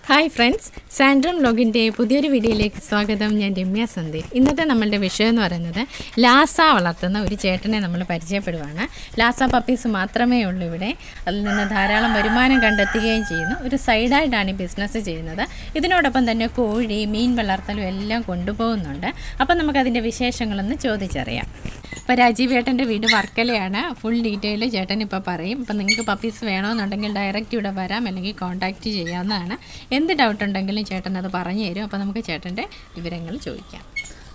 Hi friends സാൻഡ്രം ലോഗിൻ്റെ പുതിയൊരു വീഡിയോയിലേക്ക് സ്വാഗതം ഞാൻ രമ്യ സന്ദീപ് ഇന്നത്തെ നമ്മളുടെ വിഷയം എന്ന് പറയുന്നത് ലാസ വളർത്തുന്ന ഒരു ചേട്ടനെ നമ്മൾ പരിചയപ്പെടുവാണ് ലാസ പപ്പീസ് മാത്രമേ ഉള്ളൂ ഇവിടെ അതിൽ നിന്ന് ധാരാളം വരുമാനം കണ്ടെത്തുകയും ചെയ്യുന്നു ഒരു സൈഡായിട്ടാണ് ഈ ബിസിനസ് ചെയ്യുന്നത് ഇതിനോടൊപ്പം തന്നെ കോഴി മീൻ വളർത്തലും എല്ലാം കൊണ്ടുപോകുന്നുണ്ട് അപ്പം നമുക്കതിൻ്റെ വിശേഷങ്ങളൊന്ന് ചോദിച്ചറിയാം അപ്പോൾ രാജീവ് ഏട്ടൻ്റെ വീട് വർക്കലയാണ് ഫുൾ ഡീറ്റെയിൽ ചേട്ടൻ ഇപ്പോൾ പറയും അപ്പോൾ നിങ്ങൾക്ക് പപ്പീസ് വേണമെന്നുണ്ടെങ്കിൽ ഡയറക്റ്റ് ഇവിടെ വരാം അല്ലെങ്കിൽ കോൺടാക്റ്റ് ചെയ്യാവുന്നതാണ് എന്ത് ഡൗട്ട് ഉണ്ടെങ്കിലും ചേട്ടൻ അത് പറഞ്ഞു തരും അപ്പോൾ നമുക്ക് ചേട്ടൻ്റെ വിവരങ്ങൾ ചോദിക്കാം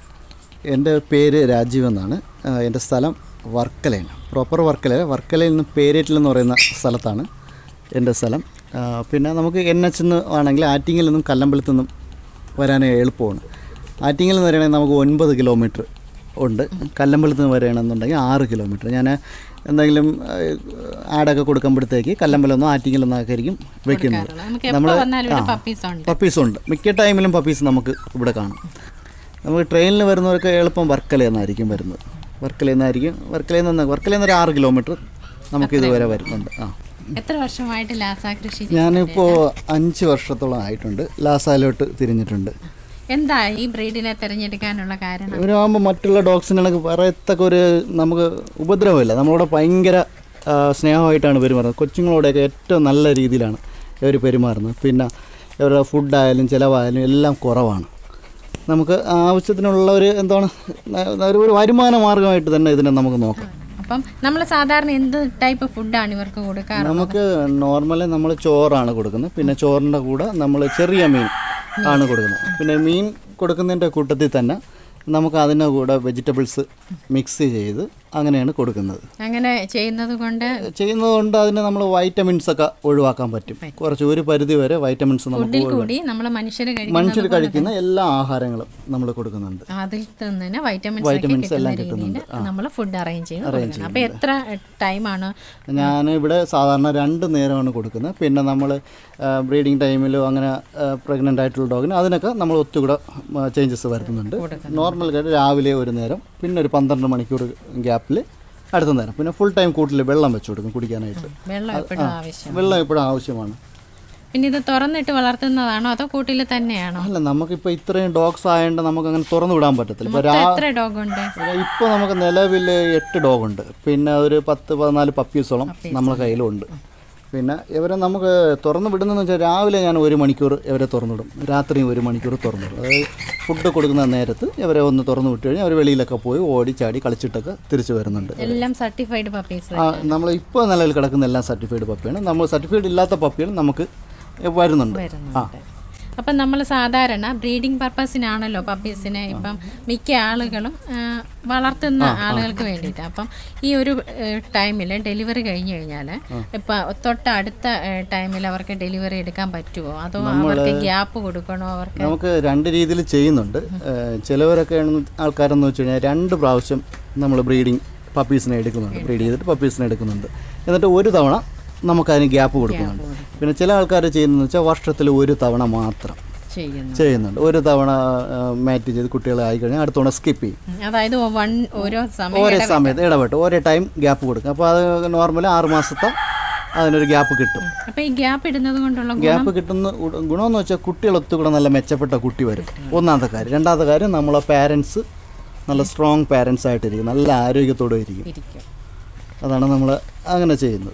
എൻ്റെ പേര് രാജീവ് എന്നാണ് ആ, എൻ്റെ സ്ഥലം വർക്കലയാണ് പ്രോപ്പർ വർക്കല വർക്കലയിൽ നിന്ന് പേരേറ്റിൽ എന്ന് പറയുന്ന സ്ഥലത്താണ് എൻ്റെ സ്ഥലം ആ, പിന്നെ നമുക്ക് എൻ എച്ച് നിന്ന് ആണെങ്കിൽ ആറ്റിങ്ങിൽ നിന്നും കല്ലമ്പലത്തു നിന്നും വരാൻ എളുപ്പമാണ് ആറ്റിങ്ങിൽ നിന്ന് വരികയാണെങ്കിൽ നമുക്ക് ഒൻപത് കിലോമീറ്റർ ഉണ്ട് കല്ലമ്പലത്ത് നിന്ന് വരികയാണെന്നുണ്ടെങ്കിൽ ആറ് കിലോമീറ്റർ ഞാൻ എന്തെങ്കിലും ആ, ആഡൊക്കെ കൊടുക്കുമ്പോഴത്തേക്ക് കല്ലമ്പലമൊന്നോ ആറ്റിങ്ങിലൊന്നോ ഒക്കെ ആയിരിക്കും വെക്കുന്നത് നമുക്ക് എപ്പോൾ വന്നാലും ഇവിടെ പപ്പീസ് ഉണ്ട് പപ്പീസ് ഉണ്ട് മിക്ക ടൈമിലും പപ്പീസ് നമുക്ക് ഇവിടെ കാണും നമുക്ക് ട്രെയിനിൽ വരുന്നവർക്ക് എളുപ്പം വർക്കലയിൽ നിന്നായിരിക്കും വരുന്നത് വർക്കലയിൽ നിന്നായിരിക്കും വർക്കലയിൽ നിന്ന് വർക്കലയിൽ നിന്ന് ഒരു ആറ് കിലോമീറ്റർ നമുക്ക് ഇതുവരെ വരുന്നുണ്ട് ആ എത്ര വർഷമായിട്ട് ലാസ കൃഷി ചെയ്യും? ഞാനിപ്പോൾ അഞ്ച് വർഷത്തോളം ആയിട്ടുണ്ട് ലാസാലോട്ട് തിരിഞ്ഞിട്ടുണ്ട് എന്താ ഈ ബ്രീഡിനെ തിരഞ്ഞെടുക്കാനുള്ള കാരണം ഇവരാകുമ്പോൾ മറ്റുള്ള ഡോഗ്സിനൊക്കെ പറയത്തക്ക ഒരു നമുക്ക് ഉപദ്രവമില്ല നമ്മളോട് ഭയങ്കര ആ, സ്നേഹമായിട്ടാണ് പെരുമാറുന്നത് കൊച്ചുങ്ങളോടെയൊക്കെ ഏറ്റവും നല്ല രീതിയിലാണ് ഇവർ പെരുമാറുന്നത് പിന്നെ ഇവരുടെ ഫുഡായാലും ചിലവായാലും എല്ലാം കുറവാണ് നമുക്ക് ആവശ്യത്തിനുള്ള ഒരു എന്താണ് ന- ഒരു വരുമാന മാർഗമായിട്ട് തന്നെ ഇതിനെ നമുക്ക് നോക്കാം അപ്പം നമ്മൾ സാധാരണ എന്ത് ടൈപ്പ് ഫുഡാണ് ഇവർക്ക് കൊടുക്കാറ് നമുക്ക് നോർമലി നമ്മൾ ചോറാണ് കൊടുക്കുന്നത് പിന്നെ ചോറിൻ്റെ കൂടെ നമ്മൾ ചെറിയ മീൻ ആണ് കൊടുക്കുന്നത് പിന്നെ മീൻ കൊടുക്കുന്നതിൻ്റെ കൂട്ടത്തിൽ തന്നെ നമുക്ക് അതിൻ്റെ കൂടെ വെജിറ്റബിൾസ് മിക്സ് ചെയ്ത് അങ്ങനെയാണ് കൊടുക്കുന്നത് അങ്ങനെ ചെയ്യുന്നത് കൊണ്ട് ചെയ്യുന്നതുകൊണ്ട് അതിന് നമ്മൾ വൈറ്റമിൻസ് ഒക്കെ ഒഴിവാക്കാൻ പറ്റും കുറച്ച് ഒരു പരിധി വരെ വൈറ്റമിൻസ് നമുക്ക് ഫുഡിൽ കൂടി നമ്മൾ മനുഷ്യർ കഴിക്കുന്ന മനുഷ്യർ കഴിക്കുന്ന എല്ലാ ആഹാരങ്ങളും നമ്മൾ കൊടുക്കുന്നുണ്ട് അതിൽ നിന്ന് വൈറ്റമിൻസ് ഒക്കെ Vitamins കിട്ടുന്ന എല്ലാം രീതിയിൽ കിട്ടുന്നുണ്ട്. നമ്മൾ ഫുഡ് അറേഞ്ച് ചെയ്ത് കൊടുക്കണം അപ്പോൾ എത്ര ടൈമാണ് ഞാൻ ഇവിടെ സാധാരണ രണ്ട് നേരമാണ് കൊടുക്കുന്നത് പിന്നെ നമ്മൾ ബ്രീഡിങ് ടൈമിലോ അങ്ങനെ പ്രഗ്നൻ്റ് ആയിട്ടുള്ള ഡോഗിന് അതിനൊക്കെ നമ്മൾ ഒത്തുകൂടെ ചേഞ്ചസ് വരുത്തുന്നുണ്ട് നോർമൽ ആയിട്ട് രാവിലെ ഒരു നേരം പിന്നെ ഒരു പന്ത്രണ്ട് മണിക്കൂർ ഗ്യാപ്പിൽ അടുത്ത നേരം പിന്നെ ഫുൾ ടൈം കൂട്ടിൽ വെള്ളം വെച്ച് കൊടുക്കും കുടിക്കാനായിട്ട് വെള്ളം എപ്പോഴും ആവശ്യം വെള്ളം എപ്പോഴും ആവശ്യമാണ് പിന്നെ ഇത് തുറന്നിട്ട് വളർത്തുന്നതാണോ അതോ കൂട്ടിൽ തന്നെയാണോ അല്ല നമുക്കിപ്പോൾ ഇത്രയും ഡോഗ്സ് ആയതുകൊണ്ട് നമുക്ക് അങ്ങനെ തുറന്നു വിടാൻ പറ്റത്തില്ല ഇപ്പോൾ രാ എത്ര ഡോഗ് ഉണ്ട് ഇപ്പോൾ നമുക്ക് നിലവിൽ എട്ട് ഡോഗുണ്ട് പിന്നെ ഒരു പത്ത് പതിനാല് പപ്പീസോളം നമ്മളെ കയ്യിലുണ്ട് പിന്നെ ഇവരെ നമുക്ക് തുറന്നു വിടുന്നതെന്ന് വെച്ചാൽ രാവിലെ ഞാൻ ഒരു മണിക്കൂർ ഇവരെ തുറന്നു വിടും രാത്രി ഒരു മണിക്കൂർ തുറന്നു വിടും അതായത് ഫുഡ് കൊടുക്കുന്ന നേരത്ത് ഇവരെ ഒന്ന് തുറന്നു വിട്ട് കഴിഞ്ഞാൽ അവർ വെളിയിലൊക്കെ പോയി ഓടി ചാടി കളിച്ചിട്ടൊക്കെ തിരിച്ചു വരുന്നുണ്ട് എല്ലാം സർട്ടിഫൈഡ് പപ്പീസ് ആ നമ്മൾ ഇപ്പോൾ നിലവിൽ കിടക്കുന്ന എല്ലാം സർട്ടിഫൈഡ് പപ്പിയാണ് നമ്മൾ സർട്ടിഫൈഡ് ഇല്ലാത്ത പപ്പികൾ നമുക്ക് വരുന്നുണ്ട് ആ അപ്പം നമ്മൾ സാധാരണ ബ്രീഡിംഗ് പർപ്പസിനാണല്ലോ പപ്പീസിനെ ഇപ്പം മിക്ക ആളുകളും ആ, വളർത്തുന്ന ആളുകൾക്ക് വേണ്ടിയിട്ട് അപ്പം ഈ ഒരു ടൈമിൽ ഡെലിവറി കഴിഞ്ഞു കഴിഞ്ഞാൽ ഇപ്പം തൊട്ടടുത്ത ടൈമിൽ അവർക്ക് ഡെലിവറി എടുക്കാൻ പറ്റുമോ അതോ അവർക്ക് ഗ്യാപ്പ് കൊടുക്കണോ അവർക്ക് നമുക്ക് രണ്ട് രീതിയിൽ ചെയ്യുന്നുണ്ട് ഏഹ് ചിലവരൊക്കെ ആണ് ആൾക്കാരെന്ന് വെച്ച് കഴിഞ്ഞാൽ രണ്ട് പ്രാവശ്യം നമ്മൾ ബ്രീഡിങ് പപ്പീസിനെ എടുക്കുന്നുണ്ട് ബ്രീഡ് ചെയ്തിട്ട് പപ്പീസിനെ എടുക്കുന്നുണ്ട് എന്നിട്ട് ഒരു തവണ നമുക്കതിന് ഗ്യാപ്പ് കൊടുക്കുന്നുണ്ട് പിന്നെ ചില ആൾക്കാർ ചെയ്യുന്നതെന്ന് വെച്ചാൽ വർഷത്തിൽ ഒരു തവണ മാത്രം ചെയ്യുന്നു ചെയ്യുന്നുണ്ട് ഒരു തവണ മാറ്റ് ചെയ്ത് കുട്ടികളെ ആയിക്കഴിഞ്ഞാൽ അടുത്ത തവണ സ്കിപ്പ് ചെയ്യും ഉം, അതായത് വൺ ഓരോ സമയം ഓരോ സമയത്ത് ഇടപെട്ട് ഓരോ ടൈം ഗ്യാപ്പ് കൊടുക്കും അപ്പോൾ അത് നോർമലി ആറ് മാസത്തെ അതിനൊരു ഗ്യാപ്പ് കിട്ടും അപ്പം ഈ ഗ്യാപ്പ് ഇടുന്നത് കൊണ്ടുള്ള ഗുണം ഗ്യാപ്പ് കിട്ടുന്ന ഉ- ഗുണമെന്ന് വെച്ചാൽ കുട്ടികൾ ഒത്തുകൂടെ നല്ല മെച്ചപ്പെട്ട കുട്ടി വരും ഒന്നാമത്തെ കാര്യം രണ്ടാമത്തെ കാര്യം നമ്മളെ പാരൻസ് നല്ല സ്ട്രോങ് പാരൻസ് ആയിട്ടിരിക്കും നല്ല ആരോഗ്യത്തോടെ ഇരിക്കും ഇരിക്കും അതാണ് നമ്മൾ അങ്ങനെ ചെയ്യുന്നത്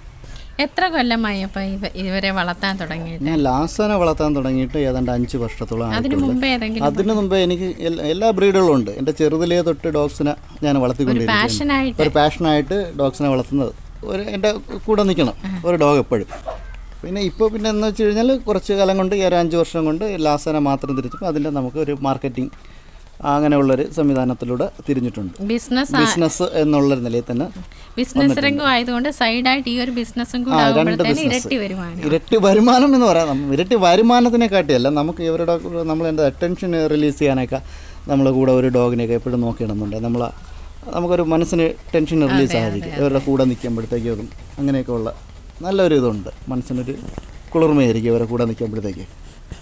എത്ര കൊല്ലമായി അപ്പം ഇവ ഇവരെ വളർത്താൻ തുടങ്ങിയിട്ട് ഞാൻ ലാസനെ വളർത്താൻ തുടങ്ങിയിട്ട് ഏതാണ്ട് അഞ്ച് വർഷത്തോളം അതിനു ആയിട്ടുള്ളൂ മുമ്പേ ഏതെങ്കിലും അതിനു മുമ്പേ എനിക്ക് എൽ- എല്ലാ ബ്രീഡുകളും ഉണ്ട് എൻ്റെ ചെറുതിലേ തൊട്ട് ഡോഗ്സിനെ ഞാൻ വളർത്തിക്കൊണ്ടിരിക്കുന്നു പാഷനായിട്ട് ഒരു പാഷനായിട്ട് ഡോഗ്സിനെ വളർത്തുന്നത് ഒരു എൻ്റെ കൂടെ നിൽക്കണം ഒരു ഡോഗ് എപ്പോഴും പിന്നെ ഇപ്പോൾ പിന്നെ എന്ന് വെച്ച് കഴിഞ്ഞാൽ കുറച്ച് കാലം കൊണ്ട് ഈ ഒരു അഞ്ച് വർഷം കൊണ്ട് ലാസന മാത്രം തിരിച്ചപ്പോൾ അതിൻ്റെ നമുക്ക് ഒരു മാർക്കറ്റിംഗ് അങ്ങനെയുള്ളൊരു സംവിധാനത്തിലൂടെ തിരിഞ്ഞിട്ടുണ്ട് ബിസിനസ് ബിസിനസ് എന്നുള്ളൊരു നിലയിൽ തന്നെ ബിസിനസ് രംഗം ആയതുകൊണ്ട് സൈഡായിട്ട് ഈ ഒരു ബിസിനസ്സും കൂടെ രണ്ട് ആകുമ്പോഴത്തേന് ബിസിനസ് ഇരട്ടി വരുമാനം ഇരട്ടി വരുമാനം എന്ന് പറയാം നമ്മ- ഇരട്ടി വരുമാനത്തിനെ കാട്ടിയല്ല നമുക്ക് ഇവരുടെ നമ്മൾ എൻ്റെ അറ്റൻഷൻ റിലീസ് ചെയ്യാനൊക്കെ നമ്മൾ കൂടെ ഒരു ഡോഗിനെയൊക്കെ എപ്പോഴും നോക്കിയിടുന്നുണ്ട് നമ്മൾ നമുക്കൊരു മനസ്സിന് ടെൻഷൻ റിലീസ് ആയിരിക്കും ഇവരുടെ കൂടെ നിൽക്കുമ്പോഴത്തേക്കും അങ്ങനെയൊക്കെ ഉള്ള നല്ലൊരു ഇതുണ്ട് മനസ്സിനൊരു കുളിർമയായിരിക്കും ഇവരുടെ കൂടെ നിൽക്കുമ്പോഴത്തേക്ക്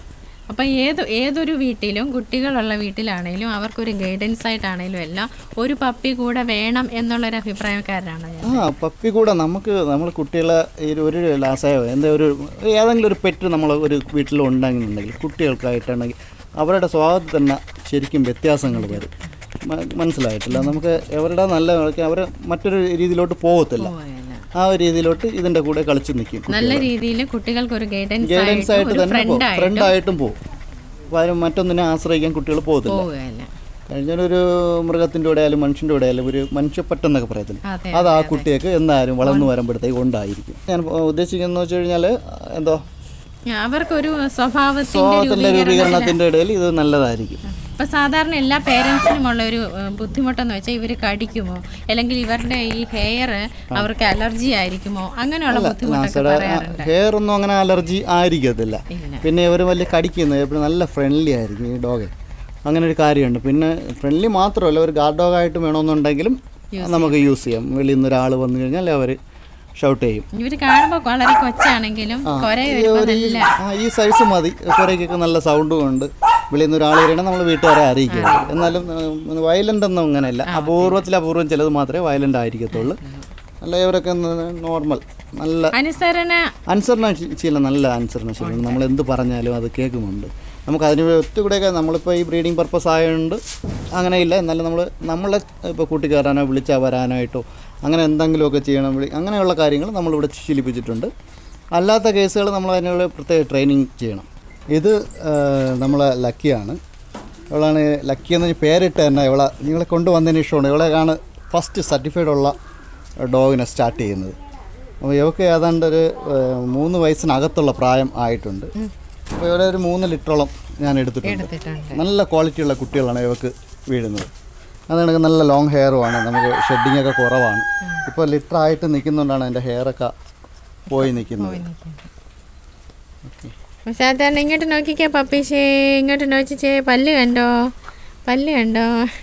അപ്പം ഏത് ഏതൊരു വീട്ടിലും കുട്ടികളുള്ള വീട്ടിലാണെങ്കിലും അവർക്കൊരു ഗൈഡൻസ് ആയിട്ടാണെങ്കിലും എല്ലാം ഒരു പപ്പി കൂടെ വേണം എന്നുള്ളൊരു അഭിപ്രായക്കാരനാണ് ഞാൻ ആ പപ്പി കൂടെ നമുക്ക് നമ്മൾ കുട്ടികളെ ഈ ഒരു- ഒരു ലാസായോ എന്താ ഒരു ഏതെങ്കിലും ഒരു പെറ്റ് നമ്മൾ ഒരു വീട്ടിൽ ഉണ്ടെന്നുണ്ടെങ്കിൽ കുട്ടികൾക്കായിട്ടാണെങ്കിൽ അവരുടെ സ്വഭാവത്തിൽ തന്നെ ശരിക്കും വ്യത്യാസങ്ങൾ വരും മ- മനസ്സിലായിട്ടില്ല നമുക്ക് അവരുടെ നല്ല അവർ മറ്റൊരു രീതിയിലോട്ട് പോകത്തില്ല ആ ഒരു രീതിയിലോട്ട് ഇതിൻ്റെ കൂടെ കളിച്ച് നിൽക്കും നല്ല രീതിയിൽ കുട്ടികൾക്ക് ഒരു ഗൈഡൻസ് ഗൈഡൻസ് ആയിട്ട് ഒരു തന്നെ ഫ്രണ്ട് ആയിട്ട് ഫ്രണ്ടായിട്ടും പോകും അപ്പോൾ ആരും മറ്റൊന്നിനെ ആശ്രയിക്കാൻ കുട്ടികൾ പോകത്തില്ല പോവുകയല്ല കഴിഞ്ഞൊരു മൃഗത്തിൻ്റെ കൂടെ ആയാലും മനുഷ്യൻ്റെ കൂടെ ആയാലും ഒരു മനുഷ്യപ്പറ്റെന്നൊക്കെ പറയത്തില്ല അതെ അത് ആ കുട്ടിയൊക്കെ എന്നാലും വളർന്നു വരുമ്പോഴത്തേക്ക് ഉണ്ടായിരിക്കും ഞാൻ ഉദ്ദേശിക്കുന്നത് വെച്ച് കഴിഞ്ഞാൽ എന്തോ അവർക്കൊരു സ്വഭാവത്തിന്റെ സ്വഭാവത്തിൻ്റെ രൂപീകരണത്തിൻ്റെ ഇടയിൽ ഇത് നല്ലതായിരിക്കും ഇപ്പൊ സാധാരണ എല്ലാ പേരൻസിനും ഉള്ള ഒരു ഏഹ്, ബുദ്ധിമുട്ടെന്ന് വെച്ചാൽ ഇവർ കടിക്കുമോ അല്ലെങ്കിൽ ഇവരുടെ ഈ ഹെയർ അവർക്ക് അലർജി ആയിരിക്കുമോ അങ്ങനെയുള്ള ബുദ്ധിമുട്ടൊക്കെ പറയാറുണ്ട് ഹെയർ ഒന്നും അങ്ങനെ അലർജി ആയിരിക്കത്തില്ല ഇല്ല. പിന്നെ ഇവർ വലിയ കടിക്കുന്നത് എപ്പോഴും നല്ല ഫ്രണ്ട്ലി ആയിരിക്കും ഈ ഡോഗ് അങ്ങനെ ഒരു കാര്യമുണ്ട് പിന്നെ ഫ്രണ്ട്ലി മാത്രമല്ല ഒരു ഗാർഡ് ഡോഗായിട്ട് വേണമെന്നുണ്ടെങ്കിലും നമുക്ക് യൂസ് ചെയ്യാം വെളിയിൽ നിന്ന് ഒരാൾ വന്നു കഴിഞ്ഞാൽ അവർ ഷൗട്ട് ചെയ്യും ഇവർ കാണുമ്പോൾ വളരെ കൊച്ചാണെങ്കിലും കുറെ ഈ വരുമ്പോൾ ഒരു ഈ- നല്ല ആ, ഈ സൈസ് മതി കുറേക്കൊക്കെ നല്ല സൗണ്ടും ഉണ്ട് വെളിയിൽ നിന്ന് ഒരാൾ വരണം നമ്മൾ വീട്ടുകാരെ അറിയിക്കരുത് എന്നാലും വയലൻ്റ് ഒന്നും അങ്ങനെയല്ല അപൂർവത്തിൽ അപൂർവം ചിലത് മാത്രമേ വയലൻ്റ് ആയിരിക്കത്തുള്ളൂ അല്ല ഇവരൊക്കെ നോർമൽ നല്ല അനുസരണ അനുസരണശീലം നല്ല അനുസരണശീലം നമ്മൾ എന്ത് പറഞ്ഞാലും അത് കേൾക്കുന്നുണ്ട് നമുക്ക് അതിന് ഒത്തുകൂടെയൊക്കെ നമ്മളിപ്പോൾ ഈ ബ്രീഡിംഗ് പർപ്പസ് ആയതുകൊണ്ട് അങ്ങനെയില്ല എന്നാലും നമ്മൾ നമ്മളെ ഇപ്പോൾ കൂട്ടിക്കയറാനോ വിളിച്ചാൽ വരാനായിട്ടോ അങ്ങനെ എന്തെങ്കിലുമൊക്കെ ചെയ്യണം വിളി അങ്ങനെയുള്ള കാര്യങ്ങൾ നമ്മളിവിടെ ശീലിപ്പിച്ചിട്ടുണ്ട് അല്ലാത്ത കേസുകൾ നമ്മൾ അതിനുള്ള പ്രത്യേക ട്രെയിനിങ് ചെയ്യണം ഇത് നമ്മളെ ലക്കിയാണ് ഇവളാണ് ലക്കി എന്ന് പേരിട്ട് തന്നെ ഇവളെ നിങ്ങളെ കൊണ്ടുവന്നതിന് ഇഷ്ടമാണ് ഇവളെയാണ് ഫസ്റ്റ് സർട്ടിഫൈഡ് ഉള്ള ഡോഗിനെ സ്റ്റാർട്ട് ചെയ്യുന്നത് അപ്പോൾ ഇവക്ക് ഏതാണ്ട് ഒരു ഏഹ്, മൂന്ന് വയസ്സിനകത്തുള്ള പ്രായം ആയിട്ടുണ്ട് അപ്പോൾ ഇവരെ ഒരു മൂന്ന് ലിറ്ററോളം ഞാൻ എടുത്തിട്ടുണ്ട് എടുത്തിട്ടുണ്ട് നല്ല ക്വാളിറ്റിയുള്ള കുട്ടികളാണ് ഇവക്ക് വീഴുന്നത് അതാണെങ്കിൽ നല്ല ലോങ് ഹെയറുമാണ് നമുക്ക് ഷെഡിങ് ഒക്കെ കുറവാണ് ഇപ്പോൾ ലിറ്റർ ആയിട്ട് നിൽക്കുന്നുകൊണ്ടാണ് എൻ്റെ ഹെയറൊക്കെ പോയി നിൽക്കുന്നത് സാധാരണ ഇങ്ങോട്ട് നോക്കിക്കേ പപ്പീശേ ഇങ്ങോട്ട് നോക്കിച്ചേ പല്ല് കണ്ടോ പല്ല് കണ്ടോ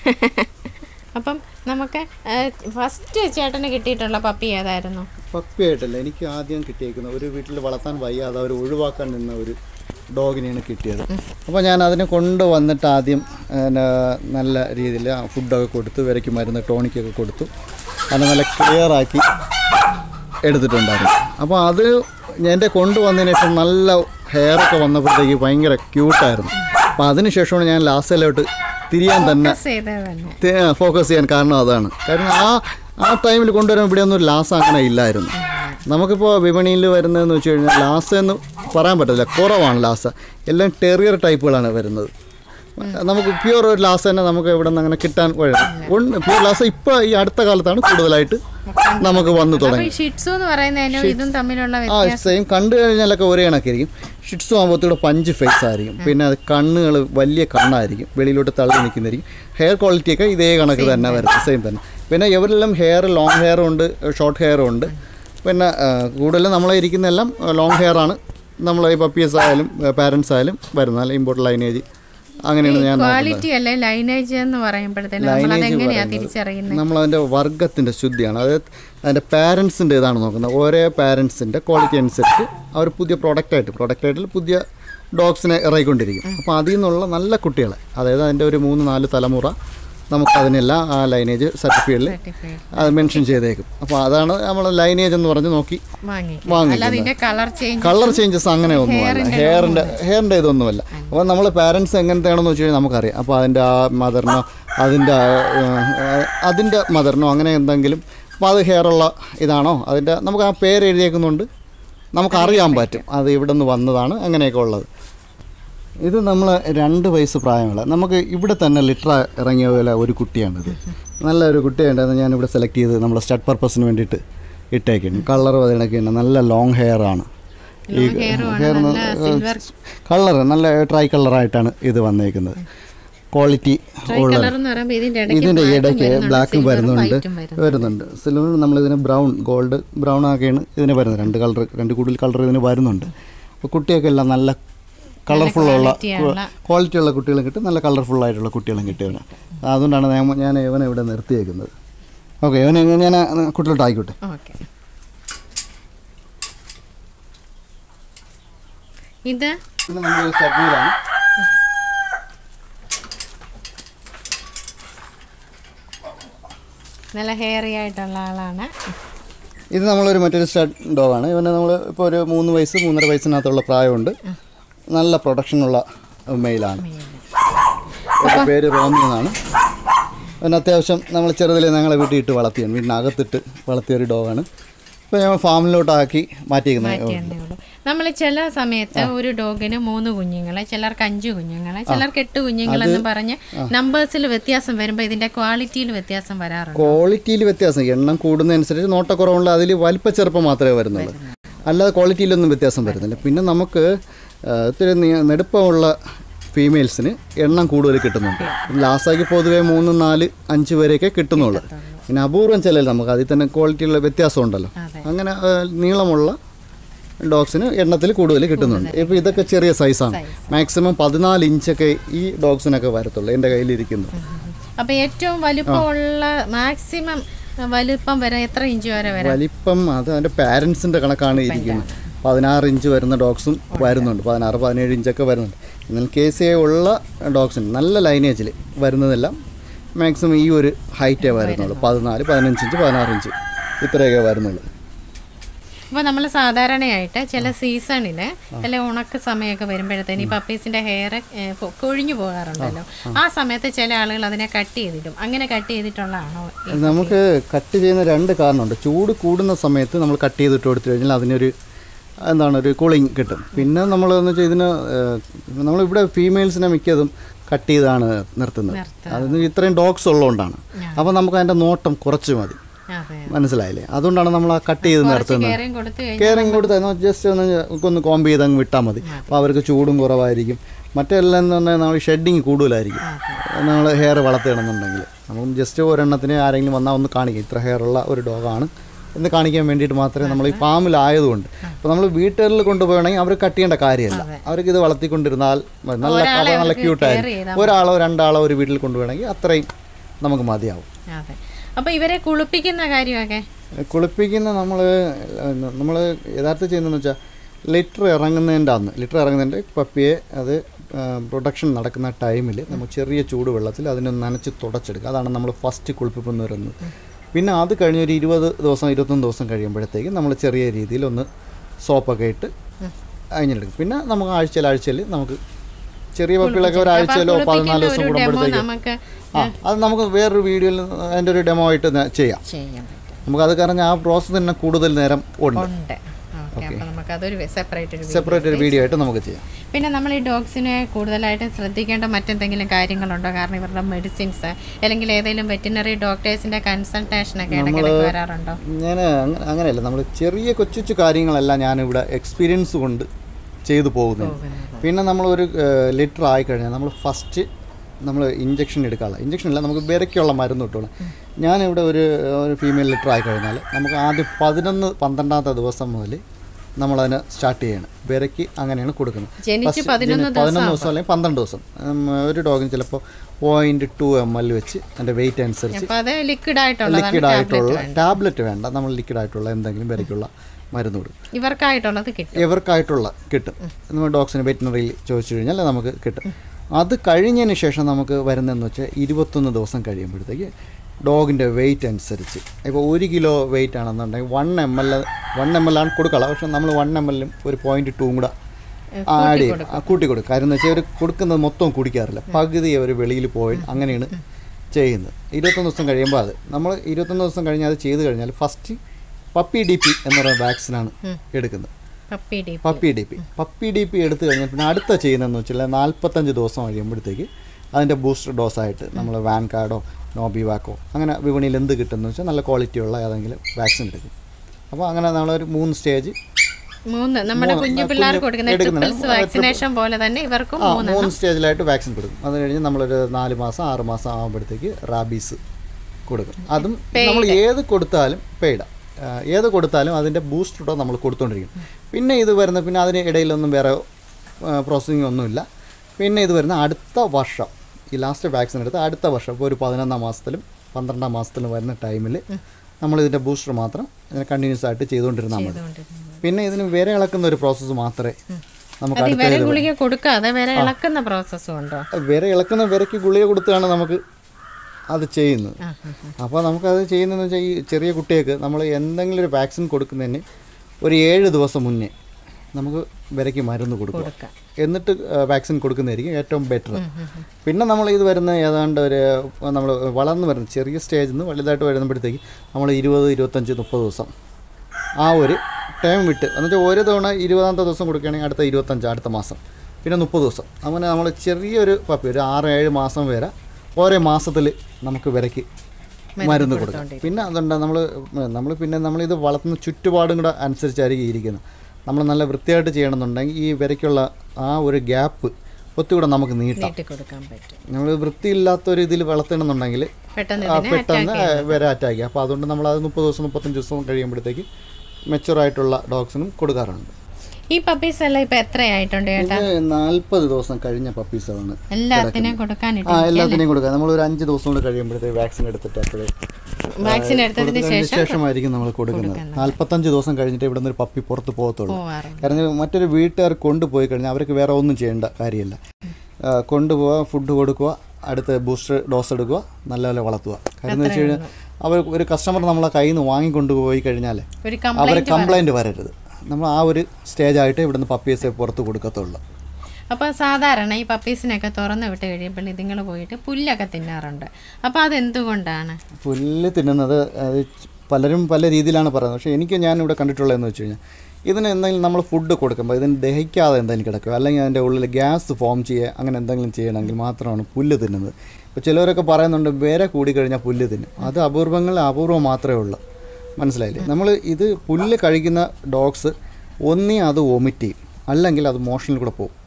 അപ്പം നമുക്ക് ഫസ്റ്റ് ചേട്ടന് കിട്ടിയിട്ടുള്ള പപ്പി ഏതായിരുന്നു പപ്പിയായിട്ടല്ല എനിക്ക് ആദ്യം കിട്ടിയേക്കുന്നത് ഒരു വീട്ടിൽ വളർത്താൻ വയ്യാതെ അവർ ഒഴിവാക്കാൻ നിന്ന ഒരു ഡോഗിനെയാണ് കിട്ടിയത് അപ്പോൾ ഞാൻ അതിനെ കൊണ്ടുവന്നിട്ട് ആദ്യം പിന്നെ നല്ല രീതിയിൽ ഫുഡൊക്കെ കൊടുത്തു വിരയ്ക്ക് മരുന്ന് ടോണിക്കൊക്കെ കൊടുത്തു അതിനെ നല്ല ക്ലിയർ ആക്കി എടുത്തിട്ടുണ്ടായിരുന്നു അപ്പോൾ അത് എൻ്റെ കൊണ്ടുവന്നതിന് ശേഷം നല്ല ഹെയറൊക്കെ വന്നപ്പോഴത്തേക്ക് ഭയങ്കര ക്യൂട്ടായിരുന്നു അപ്പോൾ അതിന് ശേഷമാണ് ഞാൻ ലാസ്റ്റിലോട്ട് തിരിയാൻ തന്നെ ചെയ്തതന്നെ ഫോക്കസ് ചെയ്യാൻ കാരണം അതാണ് കാരണം ആ ആ ടൈമിൽ കൊണ്ടുവരാൻ ഇവിടെ ഒന്നും ലാസ് അങ്ങനെ ഇല്ലായിരുന്നു നമുക്കിപ്പോൾ വിപണിയിൽ വരുന്നതെന്ന് വെച്ച് കഴിഞ്ഞാൽ ലാസ് എന്ന് പറയാൻ പറ്റില്ല കുറവാണ് ലാസ് എല്ലാം ടെറിയർ ടൈപ്പുകളാണ് വരുന്നത് നമുക്ക് പ്യൂർ ഒരു ലാസ് തന്നെ നമുക്ക് ഇവിടെ നിന്ന് അങ്ങനെ കിട്ടാൻ വഴി ഉണ്ട് പ്യൂർ ലാസ് ഇപ്പോൾ ഈ അടുത്ത കാലത്താണ് കൂടുതലായിട്ട് നമുക്ക് വന്നു അപ്പൊ തുടങ്ങി ഈ ഷിറ്റ്സു എന്ന് പറയുന്നതിനും ഇതും തമ്മിലുള്ള ആ സെയിം കണ്ടു കഴിഞ്ഞാലൊക്കെ ഒരേ കണക്കായിരിക്കും ഷിറ്റ്സു ആകുമ്പോഴത്തൂടെ പഞ്ച് ഫേസ് ആയിരിക്കും പിന്നെ അത് കണ്ണുകൾ വലിയ കണ്ണായിരിക്കും വെളിയിലോട്ട് തള്ളി നിൽക്കുന്നതായിരിക്കും ഹെയർ ക്വാളിറ്റിയൊക്കെ ഇതേ കണക്ക് തന്നെ വരുന്നത് സെയിം തന്നെ പിന്നെ ഇവരെല്ലാം ഹെയർ ലോങ് ഹെയറും ഉണ്ട് ഷോർട്ട് ഹെയറും ഉണ്ട് പിന്നെ ആ, കൂടുതലും നമ്മളെ ഇരിക്കുന്നതെല്ലാം ലോങ് ഹെയർ ആണ് നമ്മൾ ഈ പപ്പീസ് ആയാലും പാരൻസ് ആയാലും വരുന്നത് നല്ല ഇമ്പോർട്ട് ലൈനേജ് അങ്ങനെയാണ് ഞാൻ നോക്കുന്നത് ക്വാളിറ്റി അല്ലേ ലൈനേജ് എന്ന് പറയുമ്പോഴത്തേനും നമ്മൾ അതെങ്ങനെയാ തിരിച്ചറിയുന്നത് നമ്മളതിൻ്റെ വർഗത്തിൻ്റെ ശുദ്ധിയാണ് അതായത് അതിൻ്റെ പാരൻസിൻ്റെ ഇതാണ് നോക്കുന്നത് ഓരോ പാരൻസിൻ്റെ ക്വാളിറ്റി അനുസരിച്ച് അവർ പുതിയ പ്രോഡക്റ്റായിട്ട് പ്രോഡക്റ്റായിട്ട് പുതിയ ഡോഗ്സിനെ ഇറങ്ങിക്കൊണ്ടിരിക്കും അപ്പോൾ അതിൽ നിന്നുള്ള നല്ല കുട്ടികളെ അതായത് അതിൻ്റെ ഒരു മൂന്ന് നാല് തലമുറ നമുക്ക് അതിനെല്ലാം ആ ലൈനേജ് സർട്ടിഫിക്കറ്റിൽ അത് മെൻഷൻ ചെയ്തേക്കും അപ്പോൾ അതാണ് നമ്മൾ ലൈനേജ് എന്ന് പറഞ്ഞ് നോക്കി വാങ്ങി വാങ്ങിക്കുന്നത്. അല്ലാതെ ഇതിന്റെ കളർ ചേഞ്ച് കളർ ചേഞ്ചസ് അങ്ങനെ ഒന്നുമല്ല ഹെയറിൻ്റെ ഹെയറിൻ്റെ ഇതൊന്നുമല്ല അപ്പോൾ നമ്മൾ പാരൻസ് എങ്ങനത്തെയാണെന്ന് വെച്ച് കഴിഞ്ഞാൽ നമുക്കറിയാം അപ്പോൾ അതിൻ്റെ ആ മദറിനോ അതിൻ്റെ അതിൻ്റെ മദറിനോ അങ്ങനെ എന്തെങ്കിലും അപ്പോൾ അത് ഹെയറുള്ള ഇതാണോ അതിൻ്റെ നമുക്ക് ആ പേര് എഴുതിയേക്കുന്നുണ്ട് നമുക്ക് അറിയാൻ പറ്റും അത് ഇവിടെ നിന്ന് വന്നതാണ് അങ്ങനെയൊക്കെ ഉള്ളത് ഇത് നമ്മൾ രണ്ട് വയസ്സ് പ്രായമുള്ള നമുക്ക് ഇവിടെ തന്നെ ലിറ്റർ ഇറങ്ങിയ പോലെ ഒരു കുട്ടിയാണിത് നല്ല ഒരു കുട്ടിയുണ്ടായിരുന്നു ഞാനിവിടെ സെലക്ട് ചെയ്ത് നമ്മൾ സ്റ്റഡ് പർപ്പസിന് വേണ്ടിയിട്ട് ഇട്ടേക്കുന്നു കളർ അതിനൊക്കെയാണ് നല്ല ലോങ് ഹെയർ ആണ് ഈ ഹെയർ കളർ നല്ല ട്രൈ കളറായിട്ടാണ് ഇത് വന്നേക്കുന്നത് ക്വാളിറ്റി ഉള്ള കളർ എന്ന് പറയുമ്പോൾ ഇതിന്റെ ഇടയ്ക്ക് ഇതിൻ്റെ ഇടയ്ക്ക് ബ്ലാക്കും silver ഉം വരുന്നുണ്ട് white ഉം വരുന്നുണ്ട്. വരുന്നുണ്ട് സിൽവർ നമ്മളിതിന് ബ്രൗൺ ഗോൾഡ് ബ്രൗൺ ആക്കിയാണ് ഇതിന് വരുന്നത് രണ്ട് കളർ രണ്ട് കൂടുതൽ കളർ ഇതിന് വരുന്നുണ്ട് അപ്പോൾ കുട്ടിയൊക്കെ എല്ലാം നല്ല കളർഫുൾ ഉള്ള quality-യുള്ള ക്വാളിറ്റി ഉള്ള കുട്ടികളും കിട്ടും നല്ല കളർഫുൾ ആയിട്ടുള്ള കുട്ടികളും കിട്ടിയവന് അതുകൊണ്ടാണ് ഞാൻ ഞാൻ ഇവനെ ഇവിടെ നിർത്തിയേക്കുന്നത് ഓക്കെ ഇവനെ ഞാൻ കുട്ടിലോട്ട് ആയിക്കോട്ടെ ഓക്കെ ഇത് പിന്നെ നമ്മുടെ ഷഡ്യൂളാണ് നല്ല ഹെയറി ആയിട്ടുള്ള ആളാണ് ഇത് നമ്മളൊരു മറ്റൊരു സ്റ്റഡ് ഡോഗാണ് ഇവന് നമ്മൾ ഇപ്പോൾ ഒരു മൂന്ന് വയസ്സ് മൂന്നര വയസ്സിനകത്തുള്ള പ്രായമുണ്ട് നല്ല പ്രൊഡക്ഷനുള്ള മെയിലാണ് എൻ്റെ പേര് റോമി എന്നാണ് അവന് അത്യാവശ്യം നമ്മൾ ചെറുതിലെ ഞങ്ങളെ വീട്ടിൽ ഇട്ട് വളർത്തിയാണ് വീടിനകത്തിട്ട് വളർത്തിയ ഒരു ഡോഗാണ് ഇപ്പോൾ ഞങ്ങൾ ഫാമിലോട്ടാക്കി മാറ്റിയിരിക്കുന്നത് നമ്മൾ ചില സമയത്ത് ഒരു ഡോഗിന് മൂന്ന് കുഞ്ഞുങ്ങളെ ചിലർക്ക് അഞ്ച് കുഞ്ഞുങ്ങളെ ചിലർക്ക് എട്ട് കുഞ്ഞുങ്ങളെന്ന് പറഞ്ഞ് നമ്പേഴ്സിൽ വ്യത്യാസം വരുമ്പോൾ ഇതിന്റെ ക്വാളിറ്റിയിൽ വ്യത്യാസം വരാറുണ്ട് ക്വാളിറ്റിയിൽ വ്യത്യാസം എണ്ണം കൂടുന്നതനുസരിച്ച് നോട്ടക്കുറവുള്ള അതിൽ വലിപ്പ ചെറുപ്പം മാത്രമേ വരുന്നുള്ളൂ അല്ലാതെ ക്വാളിറ്റിയിലൊന്നും വ്യത്യാസം വരുന്നില്ല പിന്നെ നമുക്ക് ആ, ഇത്തിരി നി- നെടുപ്പമുള്ള ഫീമെയിൽസിന് എണ്ണം കൂടുതൽ കിട്ടുന്നുണ്ട് ലാസ്റ്റാക്കി പൊതുവേ മൂന്ന് നാല് അഞ്ച് വരെയൊക്കെ കിട്ടുന്നുള്ളൂ പിന്നെ അപൂർവം ചിലയിൽ നമുക്ക് അതിൽ തന്നെ ക്വാളിറ്റിയുള്ള വ്യത്യാസം ഉണ്ടല്ലോ അങ്ങനെ ആ, നീളമുള്ള ഡോഗ്സിന് എണ്ണത്തിൽ കൂടുതൽ കിട്ടുന്നുണ്ട് ഇപ്പോൾ ഇതൊക്കെ ചെറിയ സൈസാണ് മാക്സിമം പതിനാല് ഇഞ്ചൊക്കെ ഈ ഡോഗ്സിനൊക്കെ വരത്തുള്ളൂ എൻ്റെ കയ്യിലിരിക്കുന്നു അപ്പൊ ഏറ്റവും വലുപ്പമുള്ള മാക്സിമം വലുപ്പം വരെ എത്ര ഇഞ്ച് വരെ വരാം വലിപ്പം അത് അതിൻ്റെ പാരൻസിൻ്റെ കണക്കാണ് ഇരിക്കുന്നത് പതിനാറ് ഇഞ്ച് വരുന്ന ഡോഗ്സും വരുന്നുണ്ട് പതിനാറ് പതിനേഴ് ഇഞ്ചൊക്കെ വരുന്നുണ്ട് എന്നാൽ കെ സി ഉള്ള ഡോഗ്സിന് നല്ല ലൈനേജിൽ വരുന്നതെല്ലാം മാക്സിമം ഈ ഒരു ഹൈറ്റേ വരുന്നുള്ളൂ പതിനാല് പതിനഞ്ച് ഇഞ്ച് പതിനാറ് ഇഞ്ച് ഇത്രയൊക്കെ വരുന്നുള്ളൂ അപ്പോൾ നമ്മൾ സാധാരണയായിട്ട് ചില സീസണിൽ അല്ലെ ഉണക്ക സമയമൊക്കെ വരുമ്പോഴത്തേന് ഈ പപ്പീസിന്റെ ഹെയർ കൊഴിഞ്ഞു പോകാറുണ്ടല്ലോ ആ സമയത്ത് ചില ആളുകൾ അതിനെ കട്ട് ചെയ്തിടും അങ്ങനെ കട്ട് ചെയ്തിട്ടുള്ളതാണോ ഈ- നമുക്ക് കട്ട് ചെയ്യുന്ന രണ്ട് കാരണമുണ്ട് ചൂട് കൂടുന്ന സമയത്ത് നമ്മൾ കട്ട് ചെയ്തിട്ട് കൊടുത്തു കഴിഞ്ഞാൽ അതിനൊരു എന്താണ് ഒരു കൂളിംഗ് കിട്ടും പിന്നെ നമ്മൾ എന്ന് വെച്ചാൽ ഇതിന് ഏഹ്, നമ്മളിവിടെ ഫീമെയിൽസിനെ മിക്കതും കട്ട് ചെയ്താണ് നിർത്തുന്നത് അതിന് ഇത്രയും ഡോഗ്സ് ഉള്ളതുകൊണ്ടാണ് അപ്പോൾ നമുക്ക് അതിൻ്റെ നോട്ടം കുറച്ച് മതി അതെ മനസ്സിലായില്ലേ അതുകൊണ്ടാണ് നമ്മൾ ആ കട്ട് ചെയ്ത് നിർത്തുന്നത് കയറിയും കൊടുത്തു കഴിഞ്ഞാൽ കെയറിങ് കൊടുത്ത് ജസ്റ്റ് ഒന്ന് ഒന്ന് കോമ്പ് ചെയ്ത് അങ്ങ് വിട്ടാൽ മതി അപ്പോൾ അവർക്ക് ചൂടും കുറവായിരിക്കും മറ്റെല്ലാം എന്ന് പറഞ്ഞാൽ നമ്മൾ ഷെഡിങ് കൂടുതലായിരിക്കും നമ്മൾ ഹെയർ വളർത്തുകയാണെന്നുണ്ടെങ്കിൽ നമുക്ക് ജസ്റ്റ് ഒരെണ്ണത്തിന് ആരെങ്കിലും വന്നാൽ ഒന്ന് കാണിക്കും ഇത്ര ഹെയർ ഉള്ള ഒരു ഡോഗാണ് എന്ന് കാണിക്കാൻ വേണ്ടിയിട്ട് മാത്രമേ നമ്മൾ ഈ ഫാമിലായതുകൊണ്ട് അപ്പോൾ നമ്മൾ വീട്ടുകളിൽ കൊണ്ടുപോകണമെങ്കിൽ അവർ കട്ട് ചെയ്യേണ്ട കാര്യമല്ല അവർക്ക് ഇത് വളർത്തിക്കൊണ്ടിരുന്നാൽ മതി. നല്ല കഥ നല്ല ക്യൂട്ടായിരിക്കും ഒരാളോ രണ്ടാളോ ഒരു വീട്ടിൽ കൊണ്ടുപോകണമെങ്കിൽ അത്രയും നമുക്ക് മതിയാവും അതെ അപ്പൊ ഇവരെ കുളിപ്പിക്കുന്ന കാര്യമൊക്കെ കുളിപ്പിക്കുന്ന നമ്മൾ നമ്മൾ യഥാർത്ഥം ചെയ്യുന്നതെന്ന് വെച്ചാൽ ലിറ്റർ ഇറങ്ങുന്നതിൻ്റെ അന്ന് ലിറ്റർ ഇറങ്ങുന്നതിൻ്റെ പപ്പിയെ അത് പ്രൊഡക്ഷൻ നടക്കുന്ന ടൈമിൽ നമ്മൾ ചെറിയ ചൂടുവെള്ളത്തിൽ അതിനെ നനച്ച് തുടച്ചെടുക്കുക അതാണ് നമ്മൾ ഫസ്റ്റ് കുളിപ്പിപ്പ് എന്ന് പറയുന്നത് പിന്നെ അത് കഴിഞ്ഞ് ഒരു ഇരുപത് ദിവസം ഇരുപത്തൊന്ന് ദിവസം കഴിയുമ്പോഴത്തേക്ക് നമ്മൾ ചെറിയ രീതിയിൽ ഒന്ന് സോപ്പൊക്കെ ഇട്ട് അഴിഞ്ഞെടുക്കും പിന്നെ നമുക്ക് ആഴ്ചയിൽ ആഴ്ചയിൽ നമുക്ക് ചെറിയ പപ്പികളൊക്കെ ഒരാഴ്ചയിലോ പതിനാല് ദിവസം ഒരു ഡെമോ കൂടുമ്പോഴത്തേക്ക് നമുക്ക് ആ അത് നമുക്ക് വേറൊരു വീഡിയോയിൽ അതിൻ്റെ ഒരു ഡെമോ ആയിട്ട് ന- ചെയ്യാം ചെയ്യാൻ പറ്റും നമുക്കത് കാരണം ആ പ്രോസസ്സ് തന്നെ കൂടുതൽ നേരം ഉണ്ട് ഉണ്ട് ഓക്കെ അപ്പൊ നമുക്ക് അതൊരു സെപ്പറേറ്റ് ഒരു video. സെപ്പറേറ്റ് ഒരു വീഡിയോ ആയിട്ട് നമുക്ക് ചെയ്യാം പിന്നെ നമ്മൾ ഈ ഡോഗ്സിനെ കൂടുതലായിട്ട് ശ്രദ്ധിക്കേണ്ട മറ്റെന്തെങ്കിലും കാര്യങ്ങളുണ്ടോ കാരണം ഇവരുടെ മെഡിസിൻസ് അല്ലെങ്കിൽ ഏതെങ്കിലും വെറ്റിനറി ഡോക്ടേഴ്സിന്റെ കൺസൾട്ടേഷൻ ഒക്കെ ഇടയ്ക്കിടയ്ക്ക് വരാറുണ്ടോ ഞാൻ അങ്ങനെ അങ്ങനെയല്ല നമ്മൾ ചെറിയ കൊച്ചു കൊച്ചു കാര്യങ്ങളെല്ലാം ഞാനിവിടെ എക്സ്പീരിയൻസ് കൊണ്ട് ചെയ്തു പോകുന്നു പിന്നെ നമ്മളൊരു ലിറ്റർ ആയിക്കഴിഞ്ഞാൽ നമ്മൾ ഫസ്റ്റ് നമ്മൾ ഇഞ്ചക്ഷൻ എടുക്കാനുള്ള ഇഞ്ചക്ഷൻ അല്ല നമുക്ക് വിരയ്ക്കുള്ള മരുന്ന് കിട്ടുള്ളൂ ഞാനിവിടെ ഒരു ഒരു ഫീമെയിൽ ലിറ്റർ ആയിക്കഴിഞ്ഞാൽ നമുക്ക് ആദ്യം പതിനൊന്ന് പന്ത്രണ്ടാമത്തെ ദിവസം മുതൽ നമ്മളതിനെ സ്റ്റാർട്ട് ചെയ്യണം വിരയ്ക്ക് അങ്ങനെയാണ് കൊടുക്കുന്നത് ജനിച്ച് First പതിനൊന്ന് ജനി- പതിനൊന്ന് ദിവസം അല്ലെങ്കിൽ പന്ത്രണ്ട് ദിവസം ഉം, ഒരു ഡോഗിന് ചിലപ്പോൾ പോയിന്റ് ടു എം എൽ വെച്ച് അതിൻ്റെ വെയിറ്റ് അനുസരിച്ച് അപ്പൊ അത് ലിക്വിഡ് ആയിട്ടുള്ളതാണ് ലിക്വിഡ് ആയിട്ടുള്ള ടാബ്ലറ്റ് വേണ്ട നമ്മൾ ലിക്വിഡ് ആയിട്ടുള്ള എന്തെങ്കിലും വിരയ്ക്കുള്ള മരുന്ന് കൊടുക്കും ഇവർക്കായിട്ടുള്ളത് കിട്ടും ഇവർക്കായിട്ടുള്ള കിട്ടും നമ്മൾ ഡോഗ്സിന് വെറ്റിനറിയിൽ ചോദിച്ചു കഴിഞ്ഞാൽ നമുക്ക് കിട്ടും അത് കഴിഞ്ഞതിന് ശേഷം നമുക്ക് വരുന്നതെന്ന് വെച്ചാൽ ഇരുപത്തൊന്ന് ദിവസം കഴിയുമ്പോഴത്തേക്ക് ഡോഗിൻ്റെ വെയിറ്റ് അനുസരിച്ച് ഇപ്പോൾ ഒരു കിലോ വെയിറ്റ് ആണെന്നുണ്ടെങ്കിൽ one M L one M L ആണ് കൊടുക്കുക പക്ഷെ നമ്മൾ വൺ എം എല്ലും ഒരു പോയിൻറ്റ് ടൂവും കൂടെ ആഡ് ചെയ്യും ആ, കൂട്ടി കൊടുക്കും കാര്യം എന്ന് വെച്ചാൽ അവർ കൊടുക്കുന്നത് മൊത്തം കുടിക്കാറില്ല പകുതി അവർ വെളിയിൽ പോയി അങ്ങനെയാണ് ചെയ്യുന്നത് ഇരുപത്തൊന്ന് ദിവസം കഴിയുമ്പോൾ അത് നമ്മൾ ഇരുപത്തൊന്ന് ദിവസം കഴിഞ്ഞ് അത് ചെയ്ത് കഴിഞ്ഞാൽ ഫസ്റ്റ് പപ്പി ഡി പി എന്ന് പറയുന്ന വാക്സിനാണ് എടുക്കുന്നത് puppy D puppy D P puppy D P എടുത്തു കഴിഞ്ഞാൽ പിന്നെ അടുത്ത ചെയ്യുന്നതെന്ന് വെച്ചാൽ നാൽപ്പത്തഞ്ച് ദിവസം കഴിയുമ്പോഴത്തേക്ക് അതിൻ്റെ ബൂസ്റ്റർ ഡോസായിട്ട് നമ്മൾ വാൻ കാർഡോ നോബിവാക്കോ അങ്ങനെ വിപണിയിൽ എന്ത് കിട്ടുമെന്ന് വെച്ചാൽ നല്ല ക്വാളിറ്റിയുള്ള ഏതെങ്കിലും വാക്സിൻ എടുക്കും അപ്പോൾ അങ്ങനെ നമ്മളൊരു മൂന്ന് സ്റ്റേജ് മൂന്ന് നമ്മുടെ കുഞ്ഞു പിള്ളേർക്ക് കൊടുക്കുന്ന എടുക്കുന്നുണ്ട്. ട്രിപ്പിൾസ് വാക്സിനേഷൻ പോലെ തന്നെ ഇവർക്കും ആ മൂന്ന് മൂന്ന് സ്റ്റേജിലായിട്ട് വാക്സിൻ കൊടുക്കും അത് കഴിഞ്ഞ് നമ്മളൊരു നാല് മാസം ആറ് മാസം ആകുമ്പോഴത്തേക്ക് റാബീസ് കൊടുക്കും അതും നമ്മൾ ഏത് കൊടുത്താലും പെയ്ഡാ ഏത് കൊടുത്താലും അതിൻ്റെ ബൂസ്റ്റർ ഡോ നമ്മൾ കൊടുത്തുകൊണ്ടിരിക്കും പിന്നെ ഇത് വരുന്ന പിന്നെ അതിന് ഇടയിലൊന്നും വേറെ പ്രോസസ്സിങ് ഒന്നുമില്ല പിന്നെ ഇത് വരുന്ന അടുത്ത വർഷം ഈ ലാസ്റ്റ് വാക്സിൻ എടുത്ത് അടുത്ത വർഷം ഇപ്പോൾ ഒരു പതിനൊന്നാം മാസത്തിലും പന്ത്രണ്ടാം മാസത്തിലും വരുന്ന ടൈമിൽ നമ്മൾ ഇതിൻ്റെ ബൂസ്റ്റർ മാത്രം ഇതിനെ കണ്ടിന്യൂസ് ആയിട്ട് ചെയ്തുകൊണ്ടിരുന്നാൽ മതി പിന്നെ ഇതിന് വിര ഇളക്കുന്ന ഒരു പ്രോസസ്സ് മാത്രമേ നമുക്ക് അത് അടുത്ത ഇവരെ ഗുളിക കൊടുക്കാതെ വേറെ ഇളക്കുന്ന പ്രോസസ്സും ഉണ്ടോ വിര ഇളക്കുന്ന വിരയ്ക്ക് ഗുളിക കൊടുത്താണ് നമുക്ക് അത് ചെയ്യുന്നത് ആ ആ ആ. അപ്പോൾ നമുക്കത് ചെയ്യുന്നതെന്ന് വെച്ചാൽ ഈ ചെറിയ കുട്ടികൾക്ക് നമ്മൾ എന്തെങ്കിലും ഒരു വാക്സിൻ കൊടുക്കുന്നതിന് ഒരു ഏഴ് ദിവസം മുന്നേ നമുക്ക് വിരയ്ക്ക് മരുന്ന് കൊടുക്കുക കൊടുക്കാം എന്നിട്ട് വാക്സിൻ കൊടുക്കുന്നതായിരിക്കും ഏറ്റവും ബെറ്റർ പിന്നെ നമ്മൾ ഇത് വരുന്ന ഏതാണ്ട് ഒരു നമ്മൾ വളർന്നു വരുന്ന ചെറിയ സ്റ്റേജിൽ നിന്ന് വലുതായിട്ട് വരുമ്പോഴത്തേക്ക് നമ്മൾ ഇരുപത് ഇരുപത്തഞ്ച് മുപ്പത് ദിവസം ആ ഒരു ടൈം വിട്ട് എന്നുവെച്ചാൽ ഓരോ തവണ ഇരുപതാമത്തെ ദിവസം കൊടുക്കുകയാണെങ്കിൽ അടുത്ത ഇരുപത്തഞ്ച് അടുത്ത മാസം പിന്നെ മുപ്പത് ദിവസം അങ്ങനെ നമ്മൾ ചെറിയൊരു പപ്പി ഒരു ആറ് ഏഴ് മാസം വരെ ഓരോ മാസത്തിൽ നമുക്ക് വിരയ്ക്ക് മരുന്ന് കൊടുക്കാം പിന്നെ അതുകൊണ്ട് നമ്മൾ നമ്മൾ പിന്നെ നമ്മളിത് വളർത്തുന്ന ചുറ്റുപാടും കൂടെ അനുസരിച്ചായിരിക്കും ഇരിക്കുന്നത് നമ്മൾ നല്ല വൃത്തിയായിട്ട് ചെയ്യണമെന്നുണ്ടെങ്കിൽ ഈ വിരയ്ക്കുള്ള ആ ഒരു ഗ്യാപ്പ് ഒത്തുകൂടെ നമുക്ക് നീട്ടാം നീട്ടി കൊടുക്കാൻ പറ്റും നമ്മൾ വൃത്തിയില്ലാത്ത ഒരു ഇതിൽ വളർത്തണമെന്നുണ്ടെങ്കിൽ പെട്ടെന്ന് ആ, ഇതിനെ പെട്ടെന്ന് വരെ അറ്റാക്ക് അപ്പോൾ അതുകൊണ്ട് നമ്മൾ അത് മുപ്പത് ദിവസം മുപ്പത്തഞ്ച് ദിവസം കഴിയുമ്പോഴത്തേക്ക് മെച്ചുവർ ആയിട്ടുള്ള ഡോഗ്സിനും കൊടുക്കാറുണ്ട് ഈ പപ്പീസ് എല്ലാം ഇപ്പൊ എത്രയായിട്ടുണ്ട് ചേട്ടാ ഇത് നാൽപ്പത് ദിവസം കഴിഞ്ഞ പപ്പീസാണ് എല്ലാത്തിനും കൊടുക്കാനിട്ട് ആ എല്ലാത്തിനെയും കൊടുക്കാം നമ്മൾ ഒരു അഞ്ച് ദിവസം കൂടെ കഴിയുമ്പോഴത്തേക്ക് വാക്സിൻ എടുത്തിട്ട് അപ്പോഴേ വാക്സിൻ എടുത്തതിന് കൊടുത്തതിന് ശേഷം ശേഷമായിരിക്കും നമ്മൾ കൊടുക്കുന്നത് നാൽപ്പത്തഞ്ച് ദിവസം കഴിഞ്ഞിട്ട് ഇവിടെ നിന്ന് ഒരു പപ്പി പുറത്ത് പോകത്തുള്ളൂ പോവാറുണ്ട് കാരണം മറ്റൊരു വീട്ടുകാർ കൊണ്ടുപോയി കഴിഞ്ഞാൽ അവർക്ക് വേറെ ഒന്നും ചെയ്യേണ്ട കാര്യമില്ല ആ, കൊണ്ടുപോവുക ഫുഡ് കൊടുക്കുക അടുത്ത് ബൂസ്റ്റർ ഡോസ് എടുക്കുക നല്ലപോലെ വളർത്തുക കാര്യം എന്ന് വെച്ച് കഴിഞ്ഞാൽ അവർ ഒരു കസ്റ്റമർ നമ്മളെ കയ്യിൽ നിന്ന് വാങ്ങിക്കൊണ്ടുപോയി കഴിഞ്ഞാൽ ഒരു അവരെ കംപ്ലൈന്റ് കംപ്ലൈൻറ്റ് വരരുത് നമ്മൾ ആ ഒരു സ്റ്റേജായിട്ട് ഇവിടുന്ന് പപ്പീസെ പുറത്ത് കൊടുക്കത്തുള്ളൂ അപ്പോൾ സാധാരണ ഈ പപ്പീസിനൊക്കെ തുറന്ന് വിട്ട് കഴിയുമ്പോൾ ഇതുങ്ങൾ പോയിട്ട് പുല്ലൊക്കെ തിന്നാറുണ്ട് അപ്പോൾ അതെന്തുകൊണ്ടാണ് പുല്ല് തിന്നുന്നത് അത് പലരും പല രീതിയിലാണ് പറയുന്നത് പക്ഷേ എനിക്ക് ഞാൻ ഇവിടെ കണ്ടിട്ടുള്ളതെന്ന് വെച്ച് കഴിഞ്ഞാൽ ഇതിന് എന്തെങ്കിലും നമ്മൾ ഫുഡ് കൊടുക്കുമ്പോൾ ഇതിന് ദഹിക്കാതെ എന്തെങ്കിലും കിടക്കുക അല്ലെങ്കിൽ അതിൻ്റെ ഉള്ളിൽ ഗ്യാസ് ഫോം ചെയ്യുക അങ്ങനെ എന്തെങ്കിലും ചെയ്യണമെങ്കിൽ മാത്രമാണ് പുല്ല് തിന്നുന്നത് ഇപ്പോൾ ചിലവരൊക്കെ പറയുന്നുണ്ട് വേറെ കൂടി കഴിഞ്ഞാൽ പുല്ല് തിന്നും അത് അപൂർവങ്ങളിൽ അപൂർവം മാത്രമേ ഉള്ളൂ മനസ്സിലായില്ലേ നമ്മൾ ഇത് പുല്ല് കഴിക്കുന്ന ഡോഗ്സ് ഒന്നേ അത് വൊമിറ്റ് ചെയ്യും അല്ലെങ്കിൽ അത് മോഷനിൽ കൂടെ പോകും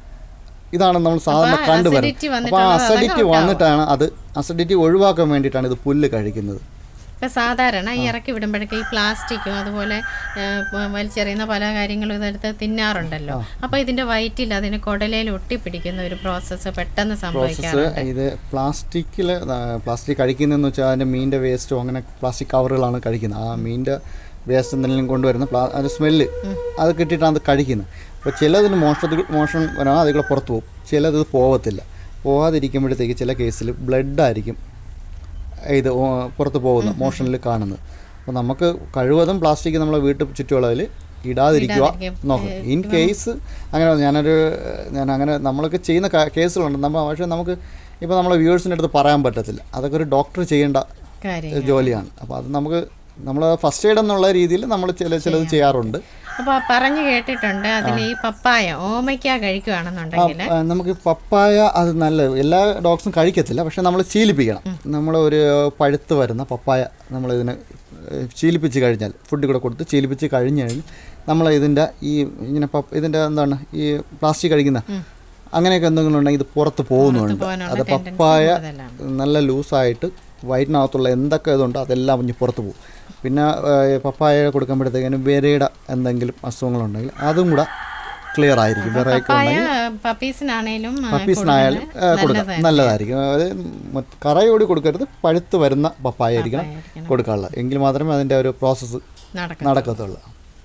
ഇതാണ് നമ്മൾ സാധാരണ അപ്പൊ കണ്ടുവരുന്നത് acidity അപ്പോൾ ആ വന്നിട്ടുള്ളത് അസിഡിറ്റി വന്നിട്ടാണ് അത് അസിഡിറ്റി ഒഴിവാക്കാൻ വേണ്ടിയിട്ടാണ് ഇത് പുല്ല് കഴിക്കുന്നത് ഇപ്പം സാധാരണ ഈ ഇറക്കി വിടുമ്പോഴൊക്കെ ഈ പ്ലാസ്റ്റിക്കും അതുപോലെ ആ, പ- വലിച്ചെറിയുന്ന പല കാര്യങ്ങളും ഇതെടുത്ത് തിന്നാറുണ്ടല്ലോ അപ്പോൾ ഇതിൻ്റെ വയറ്റിൽ അതിന് കുടലയിൽ ഒട്ടിപ്പിടിക്കുന്ന ഒരു പ്രോസസ്സ് പെട്ടെന്ന് സംഭവിക്കാറുണ്ട് പ്രോസസ്സ് ഇത് പ്ലാസ്റ്റിക്കിൽ പ്ലാസ്റ്റിക് കഴിക്കുന്നതെന്ന് വെച്ചാൽ അതിൻ്റെ മീനിൻ്റെ വേസ്റ്റോ അങ്ങനെ പ്ലാസ്റ്റിക് കവറുകളാണ് കഴിക്കുന്നത് ആ മീനിൻ്റെ വേസ്റ്റ് എന്തെങ്കിലും കൊണ്ടുവരുന്ന പ്ലാ അതിൻ്റെ സ്മെല്ല് അത് കിട്ടിയിട്ടാണ് അത് കഴിക്കുന്നത് അപ്പോൾ ചിലതിന് മോഷണത്തിൽ മോഷണം വരാൻ അതിൽ കൂടെ പുറത്ത് പോകും ചിലത് പോകത്തില്ല പോകാതിരിക്കുമ്പോഴത്തേക്ക് ചില കേസിൽ ബ്ലഡായിരിക്കും ഇത് ഓ- പുറത്ത് പോകുന്ന മോഷനിൽ കാണുന്നത് അപ്പോൾ നമുക്ക് കഴിവതും പ്ലാസ്റ്റിക് നമ്മളെ വീട്ടു ചുറ്റുകളവിൽ ഇടാതിരിക്കുക നോക്കുക ഇൻ കേസ് അങ്ങനെ ഞാനൊരു ഞാൻ അങ്ങനെ നമ്മളൊക്കെ ചെയ്യുന്ന ക- കേസുകളുണ്ട് നമ്മൾ പക്ഷേ നമുക്ക് ഇപ്പോൾ നമ്മളെ വ്യൂവേഴ്സിൻ്റെ അടുത്ത് പറയാൻ പറ്റത്തില്ല അതൊക്കെ ഒരു ഡോക്ടർ ചെയ്യേണ്ട കാര്യം ജോലിയാണ് അപ്പോൾ അത് നമുക്ക് നമ്മൾ ഫസ്റ്റ് എയ്ഡ് എന്നുള്ള രീതിയിൽ നമ്മൾ ചില ചിലത് ചെയ്യാറുണ്ട് അപ്പോൾ പറഞ്ഞു കേട്ടിട്ടുണ്ട് അതിൽ ഈ പപ്പായ ഓമയ്ക്ക കഴിക്കുകയാണെന്നുണ്ടെങ്കിൽ ആ, നമുക്ക് പപ്പായ അത് നല്ല എല്ലാ ഡോഗ്സും കഴിക്കത്തില്ല പക്ഷെ നമ്മൾ ശീലിപ്പിക്കണം നമ്മൾ ഒരു പഴുത്ത് വരുന്ന പപ്പായ നമ്മൾ ഇതിനെ ഏഹ്, ശീലിപ്പിച്ച് കഴിഞ്ഞാൽ ഫുഡ് കൂടെ കൊടുത്ത് ശീലിപ്പിച്ച് കഴിഞ്ഞ് കഴിഞ്ഞ് നമ്മൾ ഇതിൻ്റെ ഈ ഇങ്ങനെ പപ്പ ഇതിൻ്റെ എന്താണ് ഈ പ്ലാസ്റ്റിക് കഴിക്കുന്ന അങ്ങനെയൊക്കെ എന്തെങ്കിലും ഉണ്ടെങ്കിൽ ഇത് പുറത്ത് പോകുന്നുണ്ട് പോകാനുള്ള അത് tendency പപ്പായ കൂടുതലാണ്. നല്ല ലൂസായിട്ട് വയറ്റിനകത്തുള്ള എന്തൊക്കെ ഇതുണ്ടോ അതെല്ലാം ഇഞ്ഞ് പുറത്ത് പോകും പിന്നെ ഏഹ്, പപ്പായ കൊടുക്കുമ്പോഴത്തേക്കിനും വിരയുടെ എന്തെങ്കിലും അസുഖങ്ങളുണ്ടെങ്കിൽ അതും കൂടെ ക്ലിയർ ആയിരിക്കും വിറയൊക്കെ പപ്പായ പപ്പീസിനാണേലും ആ, പപ്പീസിനായാലും കൊടുക്കുന്നത് കൊടുക്കാം നല്ലതായിരിക്കും അത് മറ്റ് കറയോടി കൊടുക്കരുത് പഴുത്ത് വരുന്ന പപ്പായ ആയിരിക്കണം കൊടുക്കാനുള്ളത് എങ്കിൽ മാത്രമേ അതിൻ്റെ ഒരു പ്രോസസ്സ് നടക്കും നടക്കത്തുള്ളൂ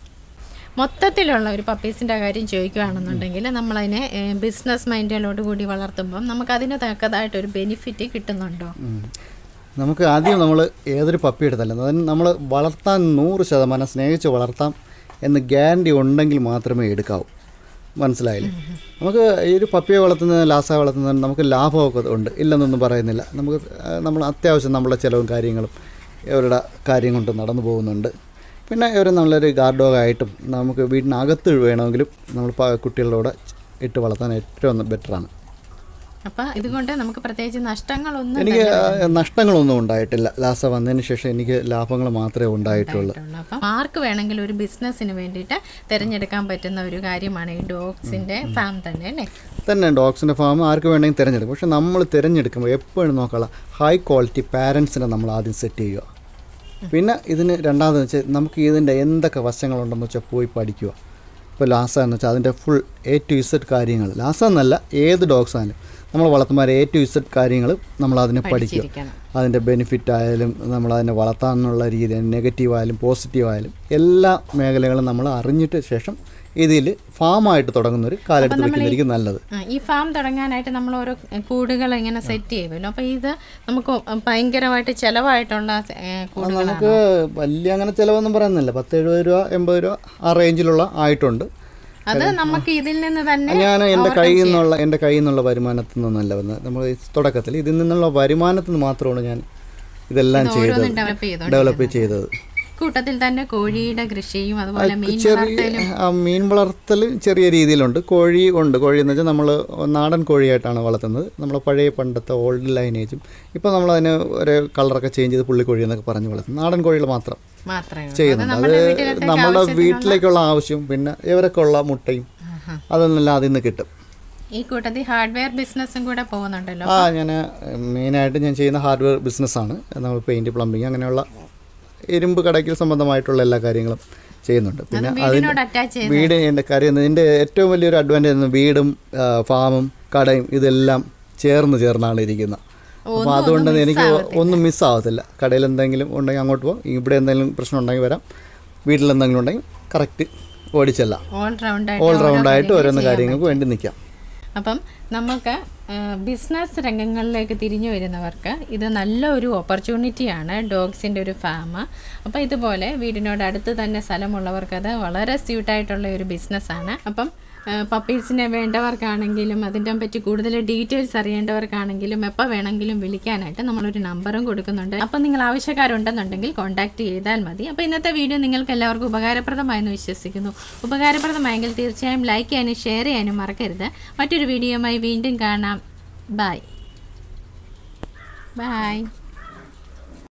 മൊത്തത്തിലുള്ള ഒരു പപ്പീസിൻ്റെ കാര്യം ചോദിക്കുകയാണെന്നുണ്ടെങ്കിൽ നമ്മളതിനെ ബിസിനസ് മൈൻഡിലോട് കൂടി വളർത്തുമ്പം നമുക്ക് അതിന് തക്കതായിട്ടൊരു ബെനിഫിറ്റ് കിട്ടുന്നുണ്ടോ ഉം. നമുക്ക് ആദ്യം നമ്മൾ ഏതൊരു പപ്പി എടുത്താലും അതിന് നമ്മൾ വളർത്താൻ നൂറ് ശതമാനം സ്നേഹിച്ച് വളർത്താം എന്ന് ഗ്യാരണ്ടി ഉണ്ടെങ്കിൽ മാത്രമേ എടുക്കാവൂ മനസ്സിലായില്ലേ നമുക്ക് ഈ ഒരു പപ്പിയെ വളർത്തുന്നത് ലാസ വളർത്തുന്നതിന് നമുക്ക് ലാഭമൊക്കെ ഉണ്ട് ഇല്ലെന്നൊന്നും പറയുന്നില്ല നമുക്ക് ആ, നമ്മൾ അത്യാവശ്യം നമ്മുടെ ചിലവും കാര്യങ്ങളും ഇവരുടെ കാര്യം കൊണ്ട് നടന്നു പോകുന്നുണ്ട് പിന്നെ ഇവർ നല്ലൊരു ഗാർഡ് ഡോഗായിട്ടും നമുക്ക് വീടിനകത്ത് വേണമെങ്കിലും നമ്മൾ പ- കുട്ടികളോട് ഇട്ട് വളർത്താൻ ഏറ്റവും ബെറ്ററാണ് അപ്പം ഇതുകൊണ്ട് നമുക്ക് പ്രത്യേകിച്ച് നഷ്ടങ്ങളൊന്നും എനിക്ക് ആ, നഷ്ടങ്ങളൊന്നും ഉണ്ടായിട്ടില്ല ലാസ വന്നതിന് ശേഷം എനിക്ക് ലാഭങ്ങൾ മാത്രമേ ഉണ്ടായിട്ടുള്ളൂ ഉണ്ടായിട്ടുള്ളൂ അപ്പം ആർക്ക് വേണമെങ്കിലും ഒരു ബിസിനസ്സിന് വേണ്ടിയിട്ട് തിരഞ്ഞെടുക്കാൻ പറ്റുന്ന ഒരു കാര്യമാണ് ഈ ഡോഗ്സിൻ്റെ ഫാം തന്നെ അല്ലേ തന്നെ ഡോഗ്സിൻ്റെ ഫാം ആർക്ക് വേണമെങ്കിൽ തിരഞ്ഞെടുക്കും പക്ഷെ നമ്മൾ തിരഞ്ഞെടുക്കുമ്പോൾ എപ്പോഴും നോക്കാനുള്ള ഹൈ ക്വാളിറ്റി പാരൻസിനെ നമ്മൾ ആദ്യം സെറ്റ് ചെയ്യുക പിന്നെ ഇതിന് രണ്ടാമതെന്ന് വെച്ചാൽ നമുക്ക് ഇതിൻ്റെ എന്തൊക്കെ വശങ്ങളുണ്ടെന്ന് വെച്ചാൽ പോയി പഠിക്കുക ഇപ്പോൾ ലാസ എന്ന് വെച്ചാൽ അതിൻ്റെ ഫുൾ എ ടു ഇസഡ് കാര്യങ്ങൾ ലാസ എന്നല്ല ഏത് ഡോഗ്സ് ആയാലും നമ്മൾ വളർത്തുമ്പോൾ എ ടു ഇസഡ് കാര്യങ്ങൾ നമ്മൾ അതിനെ പഠിക്കുക ഇരിക്കണം അതിൻ്റെ ബെനിഫിറ്റ് ആയാലും നമ്മൾ അതിനെ വളർത്താനുള്ള രീതി നെഗറ്റീവ് ആയാലും പോസിറ്റീവ് ആയാലും എല്ലാ മേഖലകളും നമ്മൾ അറിഞ്ഞിട്ട് ശേഷം ഇതിൽ ഫാമായിട്ട് തുടങ്ങുന്ന ഒരു കാലെടുത്ത് വെക്കുന്നതായിരിക്കും നല്ലത് ആ, ഈ ഫാം തുടങ്ങാനായിട്ട് നമ്മൾ ഓരോ കൂടുകൾ ഇങ്ങനെ സെറ്റ് ചെയ്യുമല്ലോ അപ്പോൾ ഇത് നമുക്ക് ഭയങ്കരമായിട്ട് ചിലവായിട്ടുള്ള ഏ, കൂടു- നമുക്ക് വലിയ അങ്ങനെ ചിലവൊന്നും പറയുന്നില്ല പത്ത് എഴുപത് രൂപ എൺപത് രൂപ ആ റേഞ്ചിലുള്ള ആയിട്ടുണ്ട് അത് നമുക്ക് ഇതിൽ നിന്ന് തന്നെ ഞാൻ എൻ്റെ കയ്യിൽ നിന്നുള്ള എൻ്റെ കയ്യിൽ നിന്നുള്ള വരുമാനത്തിൽ നിന്നല്ല വന്നത് നമ്മൾ ഈ തുടക്കത്തിൽ ഇതിൽ നിന്നുള്ള വരുമാനത്തിൽ നിന്ന് മാത്രമാണ് ഞാൻ ഇതെല്ലാം ചെയ്തത് ഡെവലപ്പ് ചെയ്തു ഡെവലപ്പ് ചെയ്തത് കൂട്ടത്തിൽ തന്നെ കോഴിയുടെ കൃഷിയും അതുപോലെ മീൻ ചെറിയ ആ, മീൻ വളർത്തൽ ചെറിയ രീതിയിലുണ്ട് കോഴി ഉണ്ട് കോഴി എന്ന് വെച്ചാൽ നമ്മൾ നാടൻ കോഴിയായിട്ടാണ് വളർത്തുന്നത് നമ്മളെ പഴയ പണ്ടത്തെ ഓൾഡ് ലൈനേജും ഇപ്പോൾ നമ്മളതിന് ഒരു കളറൊക്കെ ചേഞ്ച് ചെയ്ത് പുള്ളിക്കോഴി എന്നൊക്കെ പറഞ്ഞ് വളർത്തും നാടൻ കോഴികൾ മാത്രം മാത്രമേ ഉള്ളൂ. ചെയ്യുന്നുണ്ട് അത് നമ്മുടെ വീട്ടിലത്തേക്ക് നമ്മളുടെ വീട്ടിലേക്കുള്ള ആവശ്യം പിന്നെ ഇവരൊക്കെ ഉള്ള മുട്ടയും അതൊന്നെല്ലാം അതിൽ നിന്ന് കിട്ടും ഈ കൂട്ടത്തിൽ ഹാർഡ്വെയർ ബിസിനസ്സും കൂടെ പോകുന്നുണ്ടല്ലോ ആ ഞാൻ മെയിനായിട്ട് ഞാൻ ചെയ്യുന്ന ഹാർഡ്വെയർ ബിസിനസ്സാണ് നമ്മൾ പെയിൻറ്റ് പ്ലംബിങ് അങ്ങനെയുള്ള ഇരുമ്പ് കടയ്ക്കൽ സംബന്ധമായിട്ടുള്ള എല്ലാ കാര്യങ്ങളും ചെയ്യുന്നുണ്ട് പിന്നെ വീടിനോട് അറ്റാച്ച് ചെയ്ത് വീട് എൻ്റെ കാര്യം ഇതിൻ്റെ ഏറ്റവും വലിയൊരു അഡ്വാൻറ്റേജ് വീടും ആ, ഫാമും കടയും ഇതെല്ലാം ചേർന്ന് ചേർന്നാണ് ഇരിക്കുന്നത് അപ്പോൾ അതുകൊണ്ട് എനിക്ക് ഒന്നും മിസ്സാവത്തില്ല കടയിൽ എന്തെങ്കിലും ഉണ്ടെങ്കിൽ അങ്ങോട്ട് പോകും ഇവിടെ എന്തെങ്കിലും പ്രശ്നം ഉണ്ടെങ്കിൽ വരാം വീട്ടിൽ എന്തെങ്കിലും ഉണ്ടെങ്കിൽ കറക്റ്റ് ഓടിച്ചെല്ലാം ഓൾ റൗണ്ട് ഓൾ റൗണ്ടായിട്ട് ഓരോന്ന് കാര്യങ്ങൾക്ക് വേണ്ടി നിൽക്കാം അപ്പം നമുക്ക് ബിസിനസ് രംഗങ്ങളിലേക്ക് തിരിഞ്ഞു വരുന്നവർക്ക് ഇത് നല്ലൊരു ഓപ്പർച്യൂണിറ്റിയാണ് ഡോഗ്സിൻ്റെ ഒരു ഫാം അപ്പോൾ ഇതുപോലെ വീടിനോട് അടുത്ത് തന്നെ സ്ഥലമുള്ളവർക്ക് അത് വളരെ സ്യൂട്ടായിട്ടുള്ള ഒരു ബിസിനസ്സാണ് അപ്പം പപ്പീസിനെ വേണ്ടവർക്കാണെങ്കിലും അതിൻ്റെ പറ്റി കൂടുതൽ ഡീറ്റെയിൽസ് അറിയേണ്ടവർക്കാണെങ്കിലും എപ്പോൾ വേണമെങ്കിലും വിളിക്കാനായിട്ട് നമ്മളൊരു നമ്പറും കൊടുക്കുന്നുണ്ട് അപ്പം നിങ്ങൾ ആവശ്യക്കാരുണ്ടെന്നുണ്ടെങ്കിൽ കോൺടാക്ട് ചെയ്താൽ മതി അപ്പോൾ ഇന്നത്തെ വീഡിയോ നിങ്ങൾക്ക് എല്ലാവർക്കും ഉപകാരപ്രദമായെന്ന് വിശ്വസിക്കുന്നു ഉപകാരപ്രദമായെങ്കിൽ തീർച്ചയായും ലൈക്ക് ചെയ്യാനും ഷെയർ ചെയ്യാനും മറക്കരുത് മറ്റൊരു വീഡിയോയുമായി വീണ്ടും കാണാം ബായ് ബായ്